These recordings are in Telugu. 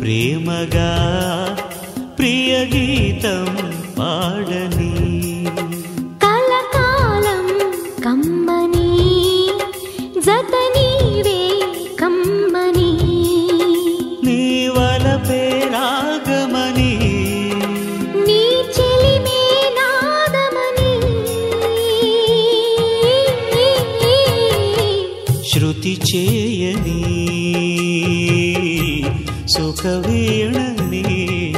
ప్రేమగా ప్రియ గీతం పాడని కలకాలం కమ్మని జత నీవే కమ్మని నీ వలపే రాగమని నీ చెలిమే నాదమని శృతి చేయని సుఖవీణని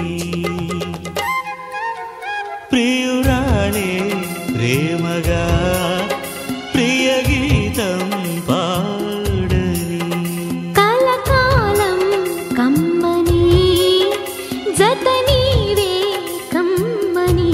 ప్రియురాణే ప్రేమగా ప్రియ గీతం పాడని కలకాలం కమ్మని జత నీవే కమ్మని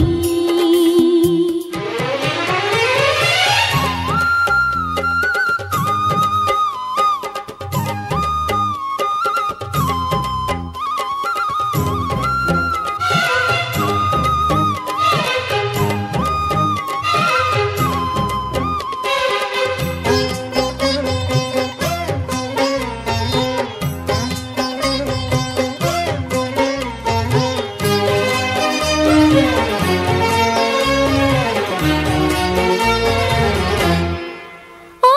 ఓ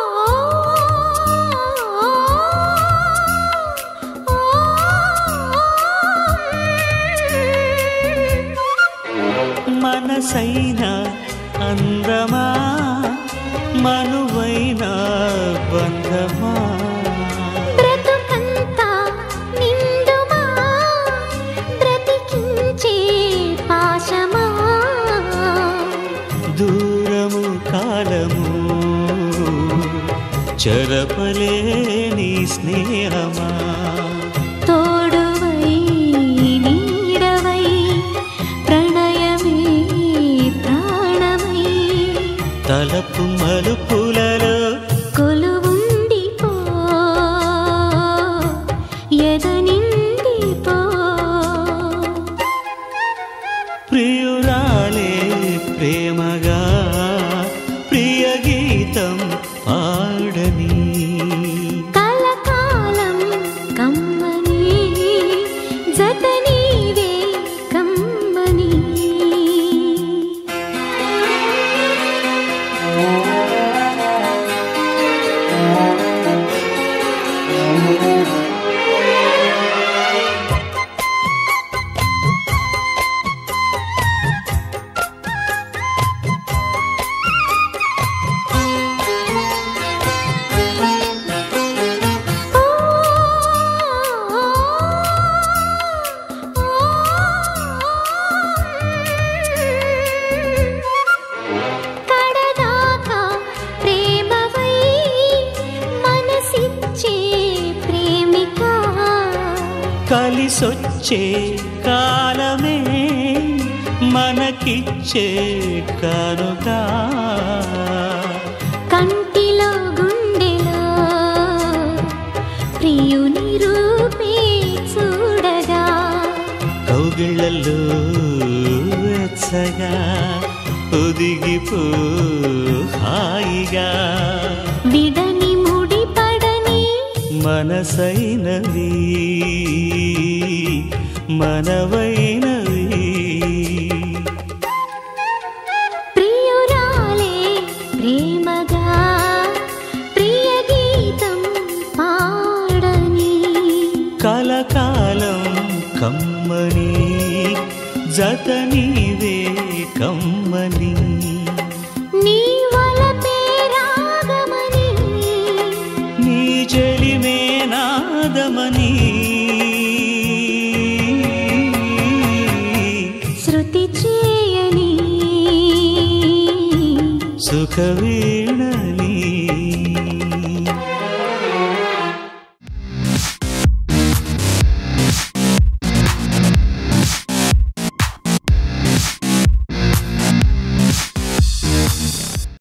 మనసైన అందమా మనువైన బంధమా బ్రతుకంతా నిండుమా బ్రతికించే పాశమా దూరము కాలము చెరపలేని స్నేహమా తోడువై నీడవై ప్రణయమే ప్రాణమై తలపు మలుపులలో కొలువుండిపో ఎదనిండిపో ప్రియురాలే ప్రేమగా ప్రియ గీతం పాడని కలకాలం కమ్మని జత నీవే కమ్మని ఓ కడదాకా ప్రేమవై మనసిచ్చే ప్రేమిక కలిసొచ్చే కాలమే మనకిచ్చే కనుక కంటిలో గుండెలో ప్రియుని రూపే చూడగా కౌగిళ్ళల్లో వెచ్చగా ఒదిగిపో హాయిగా విడని ముడిపడని మనసైనవి మనవైనవి ప్రియురాలే ప్రేమగా ప్రియ గీతం పాడని కలకాలం కమ్మని జత నీవే కమ్మని నీ వలపే రాగమని నీ చెలిమే నాదమని శృతి చేయని సుఖవీణ